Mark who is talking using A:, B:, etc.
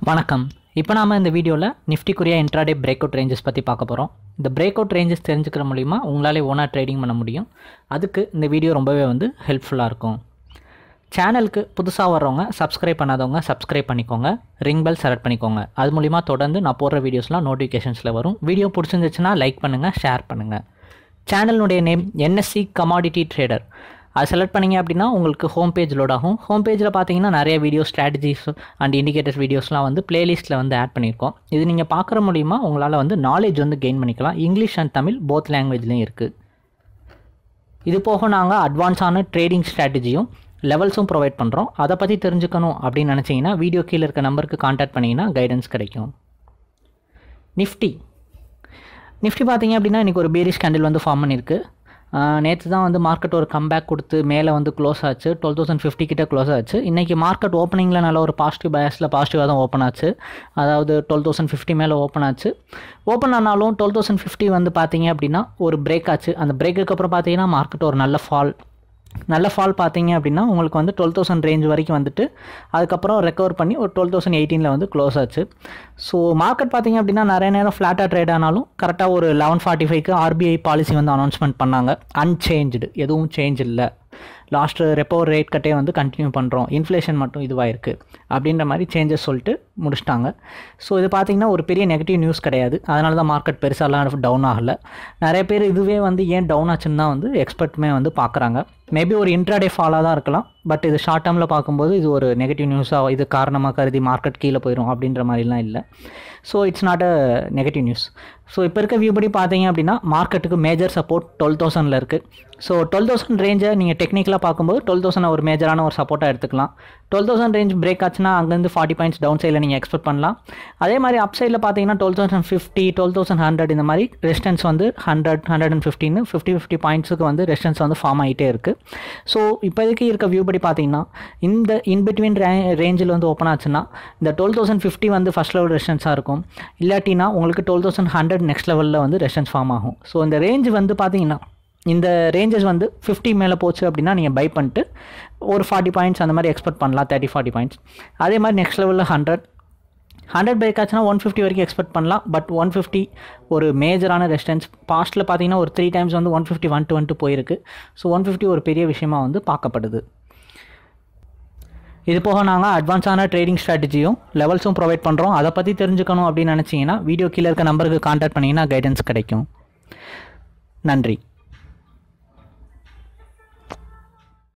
A: வணக்கம் இப்போ நாம இந்த வீடியோவில் நிஃப்டிக்குரிய இன்ட்ராடே பிரேக் அவுட் ரேஞ்சஸ் பற்றி பார்க்க போகிறோம் இந்த பிரேக் அவுட் ரேஞ்சஸ் தெரிஞ்சுக்கிற மூலிமா உங்களாலே ஓனாக ட்ரேடிங் பண்ண முடியும் அதுக்கு இந்த வீடியோ ரொம்பவே வந்து ஹெல்ப்ஃபுல்லாக இருக்கும் சேனலுக்கு புதுசாக வர்றவங்க சப்ஸ்கிரைப் பண்ணாதவங்க சப்ஸ்கிரைப் பண்ணிக்கோங்க ரிங் பெல் செலக்ட் பண்ணிக்கோங்க அது மூலிமா தொடர்ந்து நான் போடுற வீடியோஸ்லாம் நோட்டிஃபிகேஷன்ஸில் வரும் வீடியோ பிடிச்சிருந்துச்சுன்னா லைக் பண்ணுங்கள் ஷேர் பண்ணுங்கள் சேனலுடைய நேம் என்எஸ்சி கமாடிட்டி ட்ரேடர் அது செலக்ட் பண்ணீங்க அப்படின்னா உங்களுக்கு ஹோம் பேஜ் லோட் ஆகும் ஹோம் பேஜில் பார்த்தீங்கன்னா நிறைய வீடியோ ஸ்ட்ராட்டஜிஸ் அண்ட் இண்டிகேட்டர்ஸ் வீடியோஸ்லாம் வந்து பிளேலிஸ்ட்டில் வந்து ஆட் பண்ணியிருக்கோம் இது நீங்கள் பார்க்குற மூலிமா உங்களால் வந்து நாலேஜ் வந்து கெயின் பண்ணிக்கலாம் இங்கிலீஷ் அண்ட் தமிழ் போத் லாங்குவேஜ்லேயும் இருக்குது இது போக நாங்கள் அட்வான்ஸான ட்ரேடிங் ஸ்ட்ராட்டஜியும் லெவல்ஸும் ப்ரொவைட் பண்ணுறோம் அதை பற்றி தெரிஞ்சுக்கணும் அப்படின்னு நினச்சிங்கன்னா வீடியோ கீழே இருக்க நம்பருக்கு காண்டாக்ட் பண்ணிங்கன்னா கைடன்ஸ் கிடைக்கும் நிஃப்டி நிஃப்டி பார்த்தீங்க அப்படின்னா இன்றைக்கி ஒரு பேரிஷ் கேண்டில் வந்து ஃபார்ம் பண்ணியிருக்கு நேற்று தான் வந்து மார்க்கெட் ஒரு கம்பேக் கொடுத்து மேலே வந்து க்ளோஸ் ஆச்சு டுவெல் தௌசண்ட் ஃபிஃப்டி கிட்ட க்ளோஸ் ஆச்சு இன்றைக்கி மார்க்கெட் ஓப்பனிங்கில் நல்ல ஒரு பாசிட்டிவ் பயஸில் பாசிட்டிவாக தான் ஓப்பன் ஆச்சு அதாவது டுவெல் தௌசண்ட் ஃபிஃப்டி மேலே ஓப்பன் ஆச்சு ஓப்பன் ஆனாலும் டுவெல் தௌசண்ட் ஃபிஃப்டி வந்து பார்த்தீங்க அப்படின்னா ஒரு பிரேக் ஆச்சு அந்த பிரேக்குக்கு அப்புறம் பார்த்தீங்கன்னா மார்க்கெட் ஒரு நல்ல ஃபால் நல்ல ஃபால் பார்த்தீங்க அப்படின்னா உங்களுக்கு வந்து டுவெல் தௌசண்ட் ரேஞ்ச் வரைக்கும் வந்துட்டு அதுக்கப்புறம் ரெக்கவர் பண்ணி ஒரு டுவெல் தௌசண்ட் எயிட்டீனில் வந்து க்ளோஸ் ஆச்சு ஸோ மார்க்கெட் பார்த்தீங்க அப்படின்னா நிறைய நேரம் ஃப்ளாட்டாக ட்ரேட் ஆனாலும் கரெக்டாக ஒரு லெவன் ஃபார்ட்டி ஃபைவ்க்கு ஆர்பிஐ பாலிசி வந்து அனௌன்ஸ்மெண்ட் பண்ணாங்க அன்சேஞ்சு எதுவும் சேஞ்ச் இல்லை லாஸ்ட்டு ரெப்போ ரேட் கட்டே வந்து கண்டினியூ பண்ணுறோம் இன்ஃப்ளேஷன் மட்டும் இதுவாக இருக்குது அப்படின்ற மாதிரி சேஞ்சஸ் சொல்லிட்டு முடிச்சிட்டாங்க ஸோ இது பார்த்திங்கன்னா ஒரு பெரிய நெகட்டிவ் நியூஸ் கிடையாது அதனால தான் மார்க்கெட் பெருசாலாம் டவுன் ஆகலை நிறைய பேர் இதுவே வந்து ஏன் டவுன் ஆச்சுன்னு தான் வந்து எக்ஸ்பர்ட்டுமே வந்து பார்க்குறாங்க மேபி ஒரு இன்ட்ராடே ஃபாலாக தான் இருக்கலாம் பட் இது ஷார்ட் டேர்மில் பார்க்கும்போது இது ஒரு நெகட்டிவ் நியூஸாக இது காரணமாக கருதி மார்க்கெட் கீழே போயிடும் அப்படின்ற மாதிரிலாம் இல்லை so it's not a negative news so இப்போ இருக்க வியூ படி பார்த்தீங்க அப்படின்னா மார்க்கெட்டுக்கு மேஜர் சப்போர்ட் டுவெல் தௌசண்டில் இருக்குது ஸோ டுவெல் தௌசண்ட் ரேஞ்சை நீங்கள் டெக்னிக்கலாக பார்க்கும்போது டுவெல் தௌசண்ட் ஒரு மேஜரான ஒரு சப்போர்ட்டாக எடுத்துக்கலாம் டுவெல் தௌசண்ட் ரேஞ்ச் பிரேக் ஆச்சுன்னா அங்கேருந்து ஃபார்ட்டி பாயிண்ட்ஸ் டவுன் சைடில் நீங்கள் எக்ஸ்பெக்ட் பண்ணலாம் அதே மாதிரி அப் சைடில் பார்த்தீங்கன்னா twelve thousand fifty twelve thousand hundred இந்த மாதிரி ரெஸ்டன்ஸ் வந்து ஹண்ட்ரட் ஹண்ட்ரட் அண்ட் ஃபிஃப்டின்னு ஃபிஃப்டி ஃபிஃப்டி பாயிண்ட்ஸுக்கு வந்து ரெஸ்டன்ஸ் வந்து ஃபார்ம் ஆகிட்டே இருக்குது ஸோ இப்போதைக்கு இருக்க வியூ படி பார்த்தீங்கன்னா இந்த இன்பிட்வீன் ரே ரேஞ்சில் வந்து ஓப்பன் ஆச்சுன்னா இந்த டுவெல் தௌசண்ட் ஃபிஃப்டி வந்து ஃபஸ்ட் லெவல் ரெஸ்டன்ஸாக இருக்கும் இல்லாட்டினா உங்களுக்கு டுவெல் தௌசண்ட் ஹண்ட்ரட் நெக்ஸ்ட் லெவலில் வந்து ரெஸ்டன்ஸ் ஃபார்ம் ஆகும் ஸோ இந்த ரேஞ்ச் வந்து பார்த்தீங்கன்னா இந்த ரேஞ்சஸ் வந்து ஃபிஃப்டி மேலே போச்சு அப்படின்னா நீங்கள் பை பண்ணிட்டு ஒரு ஃபார்ட்டி பாயிண்ட்ஸ் அந்த மாதிரி எக்ஸ்பெக்ட் பண்ணலாம் தேர்ட்டி ஃபார்ட்டி பாயிண்ட்ஸ் அதே மாதிரி நெக்ஸ்ட் லெவலில் ஹண்ட்ரட் ஹண்ட்ரட் பிரேக் ஆச்சுன்னா ஒன் ஃபிஃப்டி வரைக்கும் எக்ஸ்பெக்ட் பண்ணலாம் பட் ஒன் ஃபிஃப்டி ஒரு மேஜரான ரெஸ்டன்ஸ் பாஸ்ட்டில் பார்த்தீங்கன்னா ஒரு த்ரீ டைம்ஸ் வந்து one fifty one to one போயிருக்கு ஸோ ஒன் ஃபிஃப்டி ஒரு பெரிய விஷயமா வந்து பார்க்கப்படுது இது போக நாங்கள் அட்வான்ஸான ட்ரேடிங் ஸ்ட்ராட்டஜியும் லெவல்ஸும் ப்ரொவைட் பண்ணுறோம் அதை பற்றி தெரிஞ்சுக்கணும் அப்படின்னு நினச்சிங்கன்னா வீடியோ கீழே இருக்க நம்பருக்கு கான்டாக்ட் பண்ணிங்கன்னா கைடன்ஸ் கிடைக்கும் நன்றி